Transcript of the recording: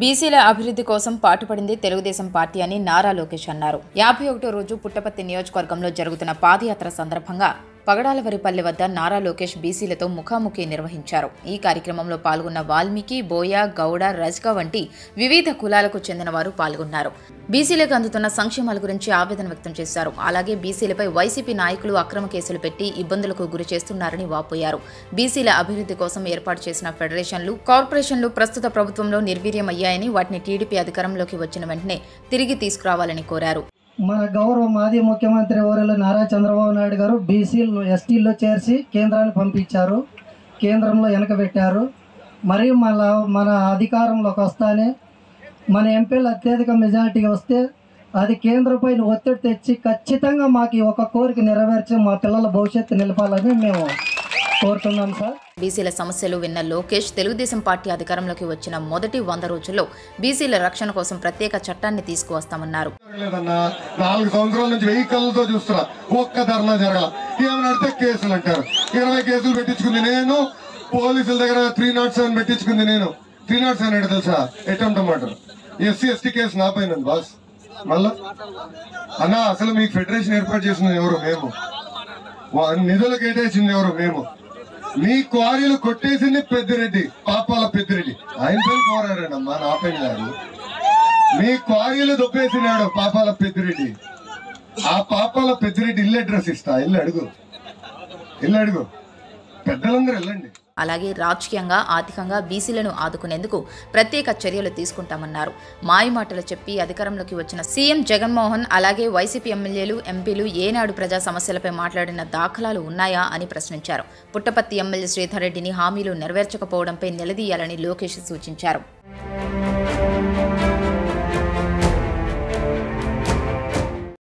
బీసీల అభివృద్ధి కోసం పాటుపడింది తెలుగుదేశం పార్టీ అని నారా లోకేష్ అన్నారు యాభై ఒకటో రోజు పుట్టపర్తి నియోజకవర్గంలో జరుగుతున్న పాదయాత్ర సందర్భంగా పగడాలవరిపల్లి వద్ద నారా లోకేష్ బీసీలతో ముఖాముఖి నిర్వహించారు ఈ కార్యక్రమంలో పాల్గొన్న వాల్మీకి బోయ గౌడ రజ్గా వంటి వివిధ కులాలకు చెందిన వారు పాల్గొన్నారు బీసీలకు అందుతున్న సంక్షేమాల గురించి ఆవేదన వ్యక్తం చేశారు అలాగే బీసీలపై వైసీపీ నాయకులు అక్రమ కేసులు పెట్టి ఇబ్బందులకు గురి చేస్తున్నారని వాపోయారు బీసీల అభివృద్ధి కోసం ఏర్పాటు చేసిన ఫెడరేషన్లు కార్పొరేషన్లు ప్రస్తుత ప్రభుత్వంలో నిర్వీర్యమయ్యాయని వాటిని టీడీపీ అధికారంలోకి వచ్చిన వెంటనే తిరిగి తీసుకురావాలని కోరారు మన గౌరవ మాజీ ముఖ్యమంత్రి ఓరెలు నారా చంద్రబాబు నాయుడు గారు బీసీలు ఎస్టీల్లో చేర్చి కేంద్రాన్ని పంపించారు కేంద్రంలో వెనకబెట్టారు మరియు మళ్ళా మన అధికారంలోకి వస్తానే మన ఎంపీలు అత్యధిక మెజారిటీ వస్తే అది కేంద్రంపై ఒత్తిడి తెచ్చి ఖచ్చితంగా మాకు ఈ ఒక కోరిక నెరవేర్చి మా పిల్లల భవిష్యత్తు నిలపాలని మేము కోరుతున్నాం సార్ బీసీల సమస్యలు విన్న లోకేష్ తెలుగుదేశం పార్టీ అధికారంలోకి వచ్చిన మొదటి వంద రోజుల్లో బీసీల రక్షణ కోసం ప్రత్యేక చట్టాన్ని తీసుకువస్తామన్నారు లేదన్నా నాలుగు సంవత్సరాల నుంచి వెయ్యి కళ్ళతో చూస్తున్నా ఒక్క ధర్నా జరగల ఏమైనా అడితే కేసులు అంటారు ఇరవై కేసులు పెట్టించుకుంది నేను పోలీసుల దగ్గర త్రీ నాట్ సెవెన్ పెట్టించుకుంది నేను త్రీ నాట్ సెవెన్ ఏంటో తెలుసా అటెంప్ట్ అన్నమాట ఎస్సీ ఎస్టీ కేసు నా పైన ఉంది బాస్ మళ్ళా అన్నా అసలు మీకు ఫెడరేషన్ ఏర్పాటు చేసింది ఎవరు మేము వా- నిధులు కేటాయించింది ఎవరు మేము మీ క్వారీలు కొట్టేసింది పెద్దిరెడ్డి పాపాల పెద్దిరెడ్డి ఆయన పైన పోరాడాడమ్మా నా పైన కాదు మీ క్వారీలు దొబ్బేసినాడు పాపాల పెద్దిరెడ్డి ఆ పాపాల పెద్దిరెడ్డి ఇల్లు అడ్రస్ ఇస్తా ఇల్లు అడుగు ఇల్లు అడుగు పెద్దలందరూ వెళ్ళండి అలాగే రాజకీయంగా ఆర్థికంగా బీసీలను ఆదుకునేందుకు ప్రత్యేక చర్యలు తీసుకుంటామన్నారు మాయమాటలు చెప్పి అధికారంలోకి వచ్చిన సీఎం జగన్మోహన్ అలాగే వైసీపీ ఎమ్మెల్యేలు ఎంపీలు ఏనాడు ప్రజా సమస్యలపై మాట్లాడిన దాఖలాలు ఉన్నాయా అని ప్రశ్నించారు పుట్టపత్తి ఎమ్మెల్యే శ్రీధర్ రెడ్డిని హామీలు నెరవేర్చకపోవడంపై నిలదీయాలని లోకేష్ సూచించారు